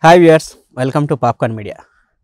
Hi viewers welcome to popcorn media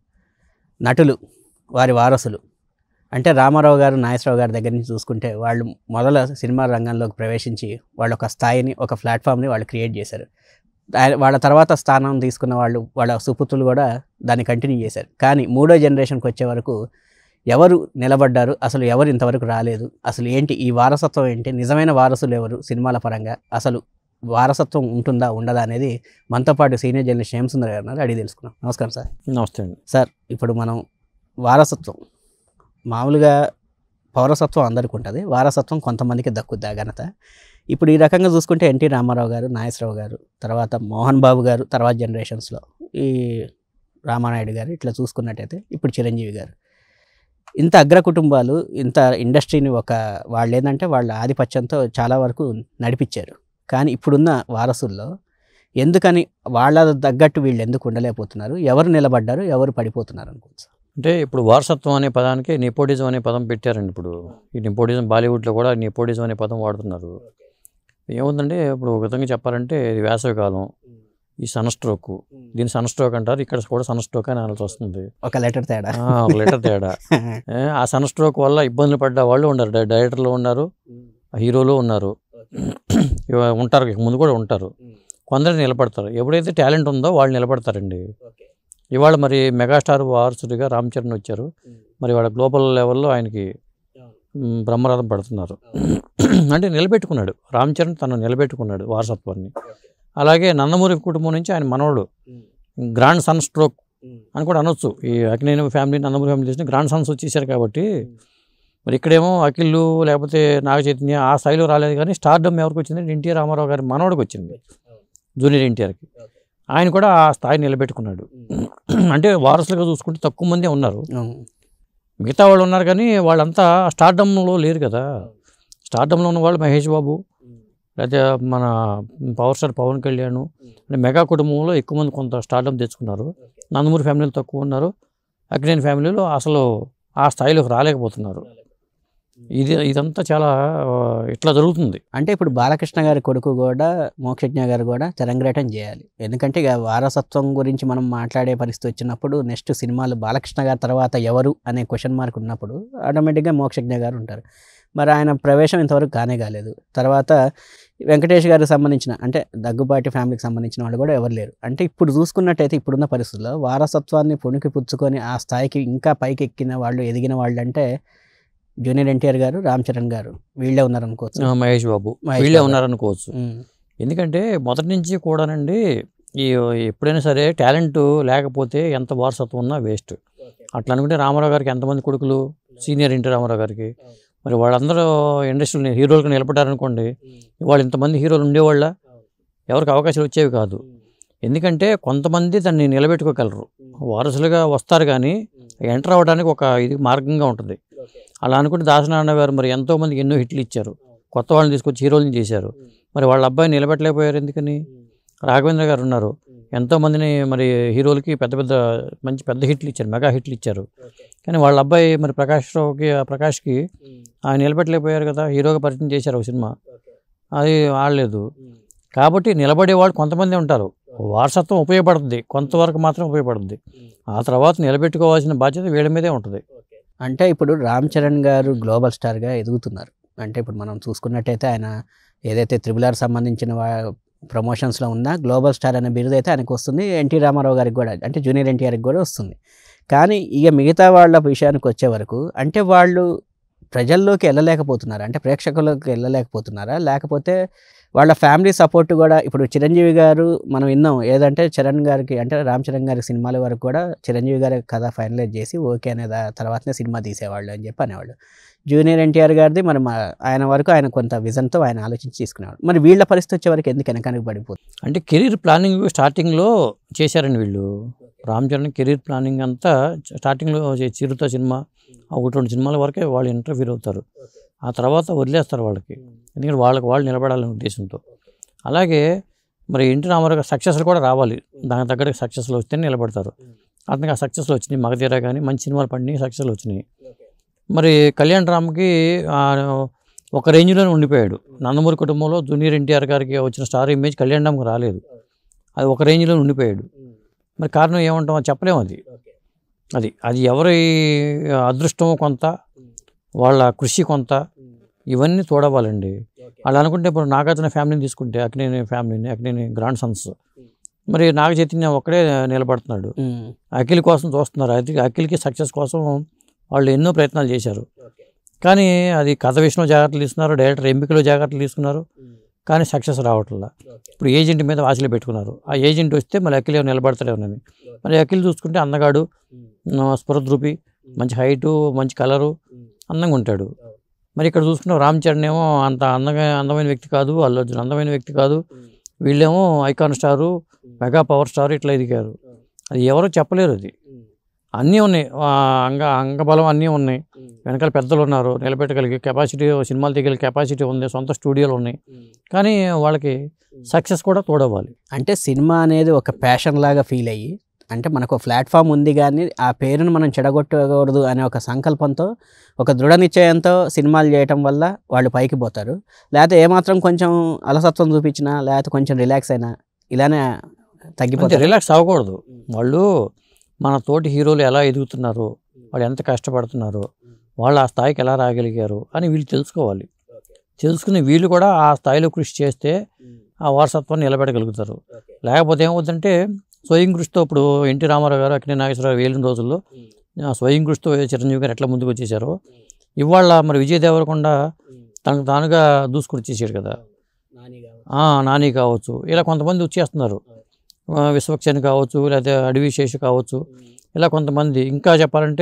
నటులు వారి వారసులు అంటే రామారావు గారు నాగేశ్వరరావు గారి దగ్గర నుంచి చూసుకుంటే వాళ్ళు మొదల సినిమా రంగంలోకి ప్రవేశించి వాళ్ళ ఒక స్థాయిని ఒక ప్లాట్ఫామ్ని వాళ్ళు క్రియేట్ చేశారు దా- వాళ్ళ తర్వాత స్థానం తీసుకున్న వాళ్ళు వాళ్ళ సుపుత్రులు కూడా దాన్ని కంటిన్యూ చేశారు కానీ మూడో జనరేషన్కి వచ్చే వరకు ఎవరు నిలబడ్డారు అసలు ఎవరు ఇంతవరకు రాలేదు అసలు ఏంటి ఈ వారసత్వం ఏంటి నిజమైన వారసులు ఎవరు సినిమాల పరంగా అసలు వారసత్వం ఉంటుందా ఉండదా అనేది మనతో పాటు సీనియర్ జర్నలిస్ట్ శ్యామసుందర్ గారు ఉన్నారు అడిగి తెలుసుకున్నాం నమస్కారం సార్ నమస్తే అండి సార్ ఇప్పుడు మనం వారసత్వం మామూలుగా పౌరసత్వం అందరికీ ఉంటుంది వారసత్వం కొంతమందికి దక్కుద్ది ఆ ఘనత ఇప్పుడు ఈ రకంగా చూసుకుంటే ఎన్టీ రామారావు గారు నాగేశ్వరరావు గారు తర్వాత మోహన్ బాబు గారు తర్వాత జనరేషన్స్లో ఈ రామానాయుడు గారు ఇట్లా చూసుకున్నట్టయితే ఇప్పుడు చిరంజీవి గారు ఇంత అగ్ర కుటుంబాలు ఇంత ఇండస్ట్రీని ఒక వాళ్ళు ఏంటంటే వాళ్ళ ఆధిపత్యంతో చాలా వరకు నడిపించారు కానీ ఇప్పుడున్న వారసుల్లో ఎందుకని వాళ్ళ తగ్గట్టు వీళ్ళు ఎందుకు ఉండలేకపోతున్నారు ఎవరు నిలబడ్డారు ఎవరు పడిపోతున్నారు అనుకోవచ్చు అంటే ఇప్పుడు వారసత్వం అనే పదానికి నిపోటిజం అనే పదం పెట్టారండి ఇప్పుడు ఈ నిపోటిజం బాలీవుడ్లో కూడా నిపోటిజం అనే పదం వాడుతున్నారు ఏముందంటే ఇప్పుడు ఒక విధంగా చెప్పాలంటే ఇది వేసవికాలం ఈ సన్ స్ట్రోక్ దీన్ని సన్ స్ట్రోక్ అంటారు ఇక్కడ కూడా సన్ స్ట్రోక్ అని అనాల్సి వస్తుంది ఒక లెటర్ తేడా ఆ, ఒక లీటర్ తేడా ఏ, ఆ సన్ స్ట్రోక్ వల్ల ఇబ్బందులు పడ్డ వాళ్ళు ఉన్నారు డై- డైరెక్టర్లు ఉన్నారు హీరోలు ఉన్నారు ఇవ ఉంటారు ఇక ముందు కూడా ఉంటారు కొందరు నిలబడతారు ఎప్పుడైతే టాలెంట్ ఉందో వాళ్ళు నిలబడతారండి ఇవాళ మరి మెగాస్టార్ వారసుడిగా రామ్ చరణ్ వచ్చారు మరి వాళ్ళ గ్లోబల్ లెవెల్లో ఆయనకి మ్, బ్రహ్మరథం పడుతున్నారు అంటే నిలబెట్టుకున్నాడు రామ్ చరణ్ తను నిలబెట్టుకున్నాడు వారసత్వాన్ని అలాగే నందమూరి కుటుంబం నుంచి ఆయన మనవడు గ్రాండ్ సన్ స్ట్రోక్ అని కూడా అనొచ్చు ఈ అఖిలేని ఫ్యామిలీ నందమూరి ఫ్యామిలీ చేసిన గ్రాండ్ సన్స్ వచ్చేసారు కాబట్టి మరి ఇక్కడేమో అఖిల్లు లేకపోతే నాగ చైతన్య ఆ స్థాయిలో రాలేదు కానీ స్టార్డమ్ ఎవరికి వచ్చింది ఎన్టీఆర్ రామారావు గారి మనవడికి వచ్చింది జూనియర్ ఎన్టీఆర్కి ఆయన కూడా ఆ స్థాయి నిలబెట్టుకున్నాడు అంటే వారసులుగా చూసుకుంటే తక్కువ మందే ఉన్నారు అవును. మిగతా వాళ్ళు ఉన్నారు కానీ వాళ్ళంతా స్టార్డమ్లో లేరు కదా స్టార్డమ్లో ఉన్న వాళ్ళు మహేష్ బాబు లేకపోతే మన పవర్ స్టార్ పవన్ కళ్యాణ్ అంటే మెగా కుటుంబంలో ఎక్కువ మంది కొంత స్టార్డమ్ తెచ్చుకున్నారు నందమూరి ఫ్యామిలీలో తక్కువ ఉన్నారు అక్కినేని ఫ్యామిలీలో అసలు ఆ స్థాయిలోకి రాలేకపోతున్నారు ఇది ఇదంతా చాలా ఆ, ఇట్లా జరుగుతుంది అంటే ఇప్పుడు బాలకృష్ణ గారి కొడుకు కూడా మోక్షజ్ఞ గారు కూడా తెరంగేటం చేయాలి ఎందుకంటే ఇక వారసత్వం గురించి మనం మాట్లాడే పరిస్థితి వచ్చినప్పుడు నెక్స్ట్ సినిమాలు బాలకృష్ణ గారి తర్వాత ఎవరు అనే క్వశ్చన్ మార్క్ ఉన్నప్పుడు ఆటోమేటిక్గా మోక్షజ్ఞ గారు ఉంటారు మరి ఆయన ప్రవేశం ఇంతవరకు కానే కాలేదు తర్వాత వెంకటేష్ గారికి సంబంధించిన అంటే దగ్గుబాటి ఫ్యామిలీకి సంబంధించిన వాళ్ళు కూడా ఎవరు లేరు అంటే ఇప్పుడు చూసుకున్నట్టయితే ఇప్పుడున్న పరిస్థితుల్లో వారసత్వాన్ని పుణికి పుచ్చుకొని ఆ స్థాయికి ఇంకా పైకి ఎక్కిన వాళ్ళు ఎదిగిన వాళ్ళు అంటే జూనియర్ ఎన్టీఆర్ గారు రామ్ చరణ్ గారు వీళ్ళే ఉన్నారనుకోవచ్చు ఆ, మహేష్ బాబు మహేష్ వీళ్ళే బాబు. ఉన్నారనుకోవచ్చు ఉమ్. ఎందుకంటే మొదటి నుంచి కూడానండి ఈ ఎప్పుడైనా సరే టాలెంట్ లేకపోతే ఎంత వారసత్వం ఉన్నా వేస్ట్ అట్లా అనుకుంటే రామారావు గారికి ఎంతమంది కొడుకులు సీనియర్ ఎన్టీ రామారావు గారికి మరి వాళ్ళందరూ ఇండస్ట్రీలో హీరోలుగా నిలబడ్డారనుకోండి వాళ్ళు ఇంతమంది హీరోలు ఉండేవాళ్ళ ఎవరికి అవకాశాలు వచ్చేవి కాదు ఎందుకంటే కొంతమంది దాన్ని నిలబెట్టుకోగలరు వారసులుగా వస్తారు కానీ ఎంటర్ అవ్వడానికి ఒక ఇది మార్గంగా ఉంటుంది అలా అనుకుంటే దాసనారాయణ గారు మరి ఎంతో మందికి ఎన్నో హిట్లు ఇచ్చారు కొత్త వాళ్ళని తీసుకొచ్చి హీరోలను చేశారు మరి వాళ్ళ అబ్బాయి నిలబెట్టలేకపోయారు ఎందుకని రాఘవేంద్ర గారు ఉన్నారు ఎంతో మందిని మరి హీరోలకి పెద్ద పెద్ద మంచి పెద్ద హిట్లు ఇచ్చారు మెగా హిట్లు ఇచ్చారు కానీ వాళ్ళ అబ్బాయి మరి ప్రకాష్ రావుకి ప్రకాష్కి ఆయన నిలబెట్టలేకపోయారు కదా హీరోగా పరిచయం చేశారు ఒక సినిమా అది ఆడలేదు కాబట్టి నిలబడేవాళ్ళు కొంతమంది ఉంటారు వారసత్వం ఉపయోగపడుతుంది కొంతవరకు మాత్రం ఉపయోగపడుతుంది ఆ తర్వాత నిలబెట్టుకోవాల్సిన బాధ్యత వీళ్ళ మీదే ఉంటుంది అంటే ఇప్పుడు రామ్ చరణ్ గారు గ్లోబల్ స్టార్గా ఎదుగుతున్నారు అంటే ఇప్పుడు మనం చూసుకున్నట్టయితే ఆయన ఏదైతే త్రిబుల్ ఆర్ సంబంధించిన వా- ప్రమోషన్స్లో ఉన్నా గ్లోబల్ స్టార్ అనే బిరుదు అయితే ఆయనకు వస్తుంది ఎన్టీ రామారావు గారికి కూడా అంటే జూనియర్ ఎన్టీఆర్కి కూడా వస్తుంది కానీ ఇక మిగతా వాళ్ళ విషయానికి వచ్చే వరకు అంటే వాళ్ళు ప్రజల్లోకి వెళ్ళలేకపోతున్నారు అంటే ప్రేక్షకులకు వెళ్ళలేకపోతున్నారా లేకపోతే వాళ్ళ ఫ్యామిలీ సపోర్ట్ కూడా ఇప్పుడు చిరంజీవి గారు మనం విన్నాం ఏదంటే చరణ్ గారికి అంటే రామ్ చరణ్ గారి సినిమాల వరకు కూడా చిరంజీవి గారి కథ ఫైనలైజ్ చేసి ఓకే అనే దా- తర్వాతనే సినిమా తీసేవాళ్ళు అని చెప్పి అనేవాళ్ళు జూనియర్ ఎన్టీఆర్ గారిది మరి మా ఆయన వరకు ఆయన కొంత విజన్తో ఆయన ఆలోచించి తీసుకునేవాడు మరి వీళ్ళ పరిస్థితి వచ్చే వరకు ఎందుకు వెనకానికి పడిపోతుంది అంటే కెరీర్ ప్లానింగ్ స్టార్టింగ్లో చేశారండి వీళ్ళు రామ్ చరణ్ కెరీర్ ప్లానింగ్ అంతా స్టార్టింగ్లో చే- చిరుత సినిమా ఒకటి రెండు సినిమాల వరకే వాళ్ళు ఇంటర్వ్యూ అవుతారు ఆ తర్వాత వదిలేస్తారు వాళ్ళకి ఎందుకంటే వాళ్ళకి వాళ్ళు నిలబడాలనే ఉద్దేశంతో అలాగే మరి ఇంటి రామారావు సక్సెస్లు కూడా రావాలి దానికి తగ్గట్టు సక్సెస్లు వస్తేనే నిలబడతారు అతనికి ఆ సక్సెస్లు వచ్చినాయి మగధీర కానీ మంచి సినిమాలు పడినాయి సక్సెస్లు వచ్చినాయి మరి కళ్యాణ్ రామ్కి ఆ, ఒక రేంజ్లోనే ఉండిపోయాడు నందమూరి కుటుంబంలో జూనియర్ ఎన్టీఆర్ గారికి వచ్చిన స్టార్ ఇమేజ్ కళ్యాణ్ రామ్కి రాలేదు అది ఒక రేంజ్లో ఉండిపోయాడు మరి కారణం ఏమంటాం చెప్పలేము అది అది అది ఎవరి అదృష్టం కొంత వాళ్ళ కృషి కొంత ఇవన్నీ చూడవాలండి అలా అనుకుంటే ఇప్పుడు నాగార్జున ఫ్యామిలీని తీసుకుంటే అక్కినేని ఫ్యామిలీని అక్కినేని గ్రాండ్ సన్స్ మరి నాగ చైతన్య ఒక్కడే నిలబడుతున్నాడు ఉమ్, అఖిల్ కోసం చూస్తున్నారు అది అఖిల్కి సక్సెస్ కోసం వాళ్ళు ఎన్నో ప్రయత్నాలు చేశారు కానీ అది కథ విషయంలో జాగ్రత్తలు తీసుకున్నారు డైరెక్టర్ ఎంపికలో జాగ్రత్తలు తీసుకున్నారు కానీ సక్సెస్ రావట్లా ఇప్పుడు ఏజెంట్ మీద ఆశలు పెట్టుకున్నారు ఆ ఏజెంట్ వస్తే మళ్ళీ అఖిల్ ఏమో నిలబడతాడేమోనని మరి అఖిల్ చూసుకుంటే అందగాడు ఆ, స్ఫురద్రూపి మంచి హైటు మంచి కలరు అందంగా ఉంటాడు మరి ఇక్కడ చూసుకున్న రామ్ చరణ్ ఏమో అంత అందంగా అందమైన వ్యక్తి కాదు అల్లు అర్జున్ అందమైన వ్యక్తి కాదు వీళ్ళేమో icon star mega power star ఇట్లా ఎదిగారు అది ఎవరో చెప్పలేరు అది అన్నీ ఉన్నాయి ఆ, అంగ అంగబలం అన్నీ ఉన్నాయి వెనకాల పెద్దలు ఉన్నారు నిలబెట్టగలిగే కెపాసిటీ సినిమాలు తీయగలిగే కెపాసిటీ ఉంది సొంత స్టూడియోలు ఉన్నాయి కానీ వాళ్ళకి సక్సెస్ కూడా తోడవ్వాలి అంటే సినిమా అనేది ఒక ప్యాషన్ లాగా ఫీల్ అయ్యి అంటే మనకు ప్లాట్ఫామ్ ఉంది కానీ ఆ పేరును మనం చెడగొట్టకూడదు అనే ఒక సంకల్పంతో ఒక దృఢ నిశ్చయంతో సినిమాలు చేయటం వల్ల వాళ్ళు పైకి పోతారు లేకపోతే ఏమాత్రం కొంచెం అలసత్వం చూపించినా లేకపోతే కొంచెం రిలాక్స్ అయినా ఇలానే అంతే తగ్గిపోతారు రిలాక్స్ అవ్వకూడదు వాళ్ళు మన తోటి హీరోలు ఎలా ఎదుగుతున్నారు వాళ్ళు ఎంత కష్టపడుతున్నారు వాళ్ళు ఆ స్థాయికి ఎలా రాగలిగారు అని వీళ్ళు తెలుసుకోవాలి తెలుసుకుని వీళ్ళు కూడా ఆ స్థాయిలో కృషి చేస్తే ఆ వారసత్వాన్ని నిలబెట్టగలుగుతారు లేకపోతే ఏమవుతుందంటే స్వయం కృషితో ఇప్పుడు ఎన్టీ రామారావు గారు అక్కినే నాగేశ్వరరావు వేలిన రోజుల్లో ఆ స్వయం కృషితో చిరంజీవి గారు ఎట్లా ముందుకు వచ్చేసారో ఇవాళ మరి విజయ్ దేవరకొండ తనకు తానుగా దూసుకొని వచ్చేసాడు కదా ఆ, నాని కావచ్చు ఇలా కొంతమంది వచ్చేస్తున్నారు ఆ, విశ్వక్సేన్ కావచ్చు లేకపోతే అడవి శేషు కావచ్చు ఇలా కొంతమంది ఇంకా చెప్పాలంటే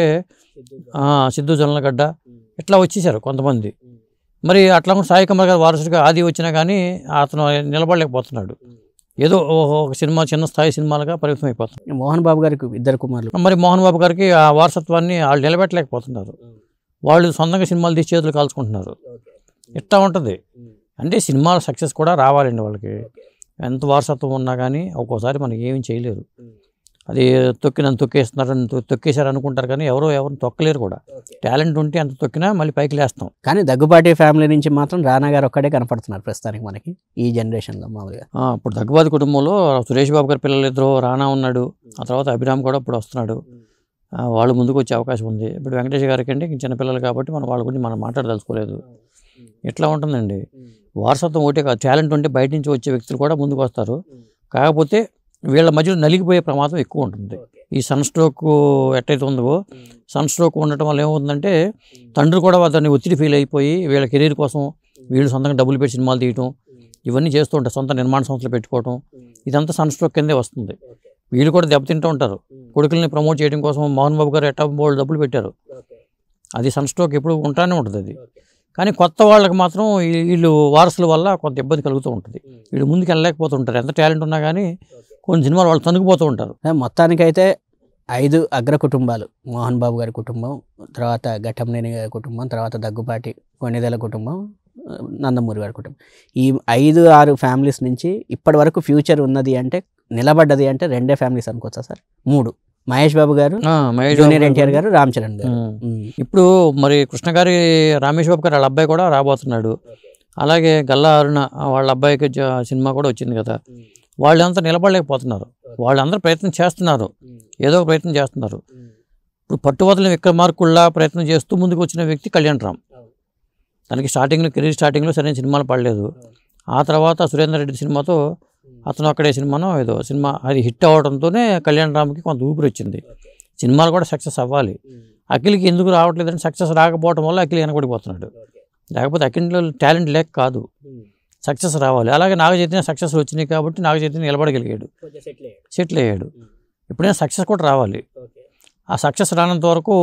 ఆ, సిద్ధు జొన్నలగడ్డ ఇట్లా వచ్చేసారు కొంతమంది మరి అట్లా కూడా సాయి కుమార్ గారు వారసుడిగా ఆది వచ్చినా కానీ అతను నిలబడలేకపోతున్నాడు ఏదో ఓ- ఒక సినిమా చిన్న స్థాయి సినిమాలుగా పరిమితం అయిపోతుంది మోహన్ బాబు గారికి ఇద్దరు కుమారులు మరి మోహన్ బాబు గారికి ఆ వారసత్వాన్ని వాళ్ళు నిలబెట్టలేకపోతున్నారు వాళ్ళు సొంతంగా సినిమాలు తీసి చేతులు కాల్చుకుంటున్నారు ఇట్లా ఉంటుంది అంటే సినిమాల సక్సెస్ కూడా రావాలండి వాళ్ళకి ఎంత వారసత్వం ఉన్నా కానీ ఒక్కోసారి మనకి ఏమీ చేయలేరు అది తొక్కి నన్ను తొక్కేస్తున్నారు నన్ను తొ- తొక్కేశారు అనుకుంటారు కానీ ఎవరో ఎవరిని తొక్కలేరు కూడా టాలెంట్ ఉంటే అంత తొక్కినా మళ్ళీ పైకి లేస్తాం కానీ దగ్గుబాటి ఫ్యామిలీ నుంచి మాత్రం రానా గారు ఒక్కడే కనపడుతున్నారు ప్రస్తుతానికి మనకి ఈ జనరేషన్లో మామూలుగా ఆ, ఇప్పుడు దగ్గుబాతి కుటుంబంలో సురేష్ బాబు గారి పిల్లలు ఇద్దరు రానా ఉన్నాడు ఆ తర్వాత అభిరామ్ కూడా ఇప్పుడు వస్తున్నాడు ఆ, వాళ్ళు ముందుకు వచ్చే అవకాశం ఉంది ఇప్పుడు వెంకటేష్ గారికి అంటే ఇంక చిన్నపిల్లలు కాబట్టి మనం వాళ్ళ గురించి మనం మాట్లాడదలుచుకోలేదు ఇట్లా ఉంటుందండి వారసత్వం ఒకటే కాదు టాలెంట్ ఉంటే బయట నుంచి వచ్చే వ్యక్తులు కూడా ముందుకు వస్తారు కాకపోతే వీళ్ళ మధ్యలో నలిగిపోయే ప్రమాదం ఎక్కువ ఉంటుంది ఈ సన్ స్ట్రోక్ ఎట్టయితే ఉందో సన్ స్ట్రోక్ ఉండటం వల్ల ఏమవుతుందంటే తండ్రి కూడా దాన్ని ఒత్తిడి ఫీల్ అయిపోయి వీళ్ళ కెరీర్ కోసం వీళ్ళు సొంతంగా డబ్బులు పెట్టి సినిమాలు తీయటం ఇవన్నీ చేస్తూ ఉంటారు సొంత నిర్మాణ సంస్థలు పెట్టుకోవటం ఇదంతా సన్ స్ట్రోక్ కిందే వస్తుంది వీళ్ళు కూడా దెబ్బతింటూ ఉంటారు కొడుకుల్ని ప్రమోట్ చేయడం కోసం మోహన్ బాబు గారు ఎట్టా బోల్డ్ డబ్బులు పెట్టారు అది సన్ స్ట్రోక్ ఎప్పుడు ఉంటానే ఉంటుంది అది కానీ కొత్త వాళ్ళకి మాత్రం ఈ- వీళ్ళు వారసుల వల్ల కొంత ఇబ్బంది కలుగుతూ ఉంటుంది వీళ్ళు ముందుకు వెళ్ళలేకపోతుంటారు ఎంత టాలెంట్ ఉన్నా కానీ కొన్ని సినిమాలు వాళ్ళు తనుకుపోతూ ఉంటారు మొత్తానికైతే ఐదు అగ్ర కుటుంబాలు మోహన్ బాబు గారి కుటుంబం తర్వాత ఘట్టంనేని గారి కుటుంబం తర్వాత దగ్గుపాటి కొన్నిదెల కుటుంబం ఆ, నందమూరి గారి కుటుంబం ఈ ఐదు ఆరు ఫ్యామిలీస్ నుంచి ఇప్పటి వరకు ఫ్యూచర్ ఉన్నది అంటే నిలబడ్డది అంటే రెండే ఫ్యామిలీస్ అనుకోవచ్చా సార్ మూడు మహేష్ బాబు గారు ఆ, మహేష్ జూనియర్ బాబు ఎన్టీఆర్ గారు రామ్ చరణ్ గారు ఉమ్. ఉమ్. ఇప్పుడు మరి కృష్ణ గారి రామేష్ బాబు గారు వాళ్ళ అబ్బాయి కూడా రాబోతున్నాడు అలాగే గల్లా అరుణ వాళ్ళ అబ్బాయికి జ- సినిమా కూడా వచ్చింది కదా వాళ్ళంతా నిలబడలేకపోతున్నారు వాళ్ళందరూ ప్రయత్నం చేస్తున్నారు ఏదో ఒక ప్రయత్నం చేస్తున్నారు ఇప్పుడు పట్టువదలని విక్రమార్కుల్లా ప్రయత్నం చేస్తూ ముందుకు వచ్చిన వ్యక్తి కళ్యాణ్ రామ్ తనకి స్టార్టింగ్లో కెరీర్ స్టార్టింగ్లో సరైన సినిమాలు పడలేదు ఆ తర్వాత సురేందర్ రెడ్డి సినిమాతో అతను అక్కడే సినిమానో ఏదో సినిమా అది హిట్ అవ్వడంతోనే కళ్యాణ్ రామ్కి కొంత ఊపిరి వచ్చింది సినిమాలు కూడా సక్సెస్ అవ్వాలి అఖిల్కి ఎందుకు రావట్లేదని సక్సెస్ రాకపోవడం వల్ల అఖిల్ వెనకబడిపోతున్నాడు లేకపోతే అఖిల్లో టాలెంట్ లేక కాదు సక్సెస్ రావాలి అలాగే నాగ చైతన్య సక్సెస్ వచ్చినాయి కాబట్టి నాగ చైతన్య నిలబడగలిగాడు సెటిల్ అయ్యాడు ఎప్పుడైనా సక్సెస్ కూడా రావాలి ఆ సక్సెస్ రానంత వరకు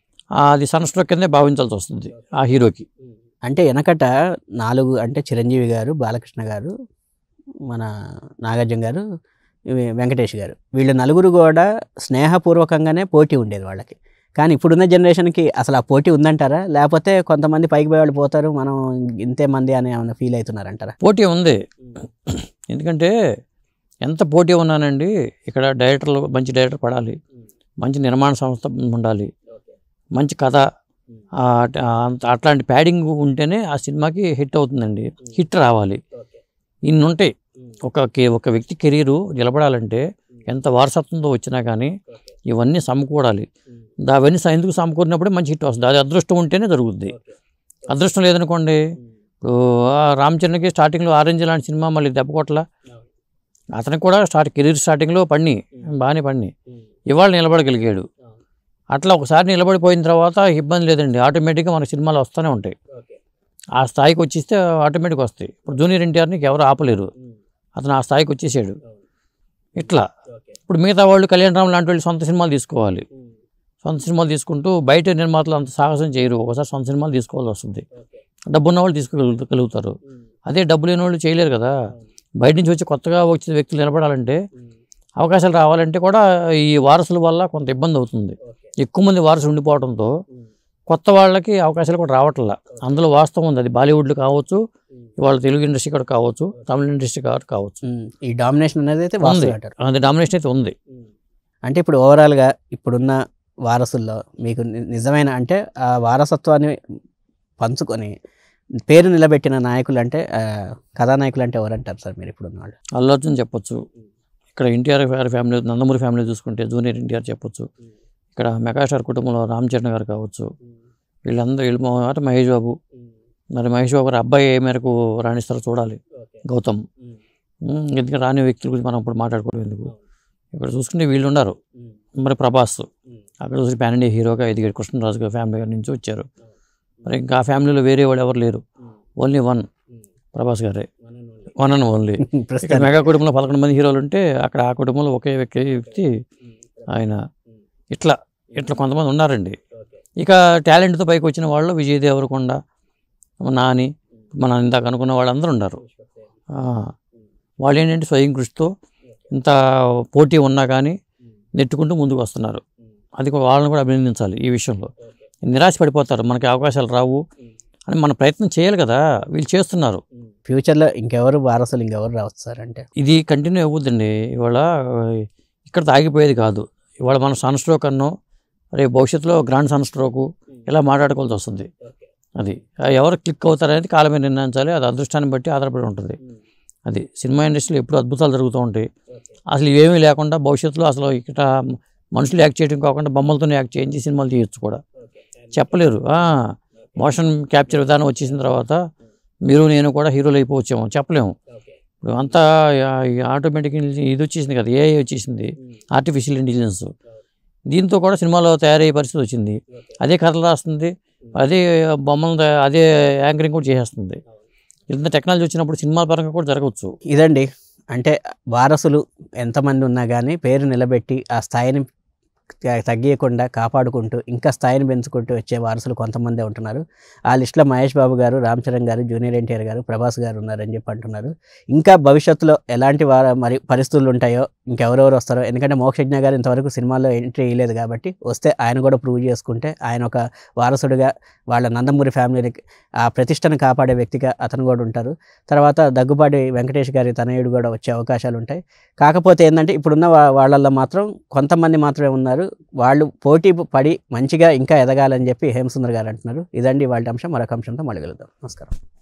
ఆ అది సన్ స్ట్రోక్ కిందే భావించాల్సి వస్తుంది ఆ హీరోకి అంటే వెనకట నాలుగు అంటే చిరంజీవి గారు బాలకృష్ణ గారు మన నాగార్జున గారు ఇవి వెంకటేష్ గారు వీళ్ళు నలుగురు కూడా స్నేహపూర్వకంగానే పోటీ ఉండేది వాళ్ళకి కానీ ఇప్పుడున్న జనరేషన్కి అసలు ఆ పోటీ ఉందంటారా లేకపోతే కొంతమంది పైకి పోయే వాళ్ళు పోతారు మనం ఇంతే మంది అని ఏమైనా ఫీల్ అవుతున్నారంటారా పోటీ ఉంది ఎందుకంటే ఎంత పోటీ ఉన్నానండి ఇక్కడ డైరెక్టర్లు మంచి డైరెక్టర్ పడాలి మంచి నిర్మాణ సంస్థ ఉండాలి మంచి కథ ఆ, ఆ, అంత- అట్లాంటి ప్యాడింగ్ ఉంటేనే ఆ సినిమాకి హిట్ అవుతుందండి హిట్ రావాలి ఇన్ని ఉంటాయి ఒక కే- ఒక వ్యక్తి కెరీరు నిలబడాలంటే ఎంత వారసత్వంతో వచ్చినా కానీ ఇవన్నీ సమకూడాలి దా- అవన్నీ స- ఎందుకు సమకూరినప్పుడే మంచి హిట్ వస్తుంది అది అదృష్టం ఉంటేనే జరుగుద్ది అదృష్టం లేదనుకోండి ఇప్పుడు ఆ రామ్ చరణ్కి స్టార్టింగ్లో ఆరెంజ్ లాంటి సినిమా మళ్ళీ దెబ్బ కొట్టలా అతనికి కూడా స్టార్ట్ కెరీర్ స్టార్టింగ్లో పడిని బాగానే పడిని ఇవాళ నిలబడగలిగాడు అట్లా ఒకసారి నిలబడిపోయిన తర్వాత ఇబ్బంది లేదండి ఆటోమేటిక్గా మన సినిమాలు వస్తూనే ఉంటాయి ఆ స్థాయికి వచ్చేస్తే ఆటోమేటిక్ వస్తాయి ఇప్పుడు జూనియర్ ఎన్టీఆర్ని ఎవరు ఆపలేరు అతను ఆ స్థాయికి వచ్చేసాడు ఇట్లా ఇప్పుడు మిగతా వాళ్ళు కళ్యాణ్ రామ్ లాంటి వాళ్ళు సొంత సినిమాలు తీసుకోవాలి సొంత సినిమాలు తీసుకుంటూ బయట నిర్మాతలు అంత సాహసం చేయరు ఒకసారి సొంత సినిమాలు తీసుకోవాల్సి వస్తుంది డబ్బు ఉన్న వాళ్ళు తీసుకోగలుగుతారు అదే డబ్బు లేని వాళ్ళు చేయలేరు కదా బయట నుంచి వచ్చి కొత్తగా వచ్చిన వ్యక్తులు నిలబడాలంటే అవకాశాలు రావాలంటే కూడా ఈ వారసుల వల్ల కొంత ఇబ్బంది అవుతుంది ఎక్కువ మంది వారసులు ఉండిపోవడంతో కొత్త వాళ్ళకి అవకాశాలు కూడా రావట్లా అందులో వాస్తవం ఉంది అది బాలీవుడ్లో కావచ్చు ఇవాళ తెలుగు ఇండస్ట్రీ కూడా కావచ్చు తమిళ ఇండస్ట్రీ కూడా కావచ్చు ఉమ్, ఈ డామినేషన్ అనేది అయితే ఉంది వాస్తవం అంటారు అది డామినేషన్ అయితే ఉంది అంటే ఇప్పుడు ఓవరాల్గా ఇప్పుడున్న వారసుల్లో మీకు ని- నిజమైన అంటే ఆ వారసత్వాన్ని పంచుకొని పేరు నిలబెట్టిన నాయకులు అంటే ఆ, కథానాయకులు అంటే ఎవరంటారు సార్ మీరు ఇప్పుడున్న వాళ్ళు అల్లు అర్జున్ చెప్పొచ్చు ఇక్కడ ఎన్టీఆర్ గారి ఫ్యామిలీ నందమూరి ఫ్యామిలీ చూసుకుంటే జూనియర్ ఎన్టీఆర్ చెప్పొచ్చు ఇక్కడ మెగాస్టార్ కుటుంబంలో రామ్ చరణ్ గారు కావచ్చు వీళ్ళందరూ వీళ్ళు మాట మహేష్ బాబు మరి మహేష్ బాబు గారి అబ్బాయి ఏ మేరకు రాణిస్తారో చూడాలి గౌతమ్ ఉమ్, ఎందుకంటే రాని వ్యక్తుల గురించి మనం ఇప్పుడు మాట్లాడుకోవడం ఎందుకు ఇక్కడ చూసుకుంటే వీళ్ళు ఉన్నారు మరి ప్రభాస్ అక్కడ చూసి ప్యాన్ ఇండియా హీరోగా ఎదిగాడు కృష్ణరాజు గారి ఫ్యామిలీ గారి నుంచి వచ్చారు మరి ఇంకా ఆ ఫ్యామిలీలో వేరే వాళ్ళు ఎవరు లేరు ఓన్లీ వన్ ప్రభాస్ గారే వన్ అండ్ ఓన్లీ ఇక్కడ ప్రస్తుతం మెగా కుటుంబంలో పదకొండు మంది హీరోలు ఉంటే అక్కడ ఆ కుటుంబంలో ఒకే వ్యక్తి వ్యక్తి ఆయన ఇట్లా ఇట్లా కొంతమంది ఉన్నారండి ఇక టాలెంట్తో పైకి వచ్చిన వాళ్ళు విజయ్ దేవరకొండ నాని మనం ఇందాక అనుకున్న వాళ్ళందరూ ఉన్నారు ఆ, వాళ్ళు ఏంటంటే స్వయం కృషితో ఇంత పోటీ ఉన్నా కానీ నెట్టుకుంటూ ముందుకు వస్తున్నారు అది కూడా వాళ్ళని కూడా అభినందించాలి ఈ విషయంలో నిరాశ పడిపోతారు మనకి అవకాశాలు రావు అని మన ప్రయత్నం చేయాలి కదా వీళ్ళు చేస్తున్నారు ఫ్యూచర్లో ఇంకెవరు వారసులు ఇంకెవరు రావచ్చు సార్ అంటే ఇది కంటిన్యూ అవ్వద్దండి ఇవాళ ఆ, ఇక్కడ ఆగిపోయేది కాదు ఇవాళ మన సన్ స్ట్రోక్ అన్నో రేపు భవిష్యత్తులో గ్రాండ్ సన్ స్ట్రోకు ఇలా మాట్లాడుకోవాల్సి వస్తుంది అది ఆ ఎవరు క్లిక్ అవుతారనేది కాలమే నిర్ణయించాలి అది అదృష్టాన్ని బట్టి ఆధారపడి ఉంటుంది అది సినిమా ఇండస్ట్రీలో ఎప్పుడు అద్భుతాలు జరుగుతూ ఉంటాయి అసలు ఇవేమీ లేకుండా భవిష్యత్తులో అసలు ఇక్కడ మనుషులు యాక్ట్ చేయడం కాకుండా బొమ్మలతోనే యాక్ట్ చేయించి సినిమాలు తీయొచ్చు కూడా చెప్పలేరు మోషన్ క్యాప్చర్ విధానం వచ్చేసిన తర్వాత మీరు నేను కూడా హీరోలు అయిపోవచ్చాము చెప్పలేము ఇప్పుడు అంతా ఆటోమేటిక్ ఇది వచ్చేసింది కదా ఏఐ వచ్చేసింది ఆర్టిఫిషియల్ ఇంటెలిజెన్స్ దీంతో కూడా సినిమాలో తయారయ్యే పరిస్థితి వచ్చింది అదే కథలు రాస్తుంది అదే బొమ్మలు తయా- అదే యాంకరింగ్ కూడా చేసేస్తుంది ఇంత టెక్నాలజీ వచ్చినప్పుడు సినిమా పరంగా కూడా జరగవచ్చు ఇదండి అంటే వారసులు ఎంతమంది ఉన్నా కానీ పేరు నిలబెట్టి ఆ స్థాయిని త- తగ్గియకుండా కాపాడుకుంటూ ఇంకా స్థాయిని పెంచుకుంటూ వచ్చే వారసులు కొంతమందే ఉంటున్నారు ఆ లిస్టులో మహేష్ బాబు గారు రామ్ చరణ్ గారు జూనియర్ ఎన్టీఆర్ గారు ప్రభాస్ గారు ఉన్నారని చెప్పి అంటున్నారు ఇంకా భవిష్యత్తులో ఎలాంటి వార మరి పరిస్థితులు ఉంటాయో ఇంకెవరెవరు వస్తారో ఎందుకంటే మోక్షజ్ఞ గారు ఇంతవరకు సినిమాల్లో ఎంట్రీ ఇవ్వలేదు కాబట్టి వస్తే ఆయన కూడా ప్రూవ్ చేసుకుంటే ఆయన ఒక వారసుడిగా వాళ్ళ నందమూరి ఫ్యామిలీకి ఆ ప్రతిష్టను కాపాడే వ్యక్తిగా అతను కూడా ఉంటారు తర్వాత దగ్గుబాటి వెంకటేష్ గారి తనయుడు కూడా వచ్చే అవకాశాలు ఉంటాయి కాకపోతే ఏంటంటే ఇప్పుడున్న వా- వాళ్ళల్లో మాత్రం కొంతమంది మాత్రమే ఉన్నారు వాళ్ళు పోటీ పడి మంచిగా ఇంకా ఎదగాలని చెప్పి హేమసుందర్ గారు అంటున్నారు ఇదండి వాళ్ళ అంశం మరొక అంశంతో మళ్ళీ కలుద్దాం నమస్కారం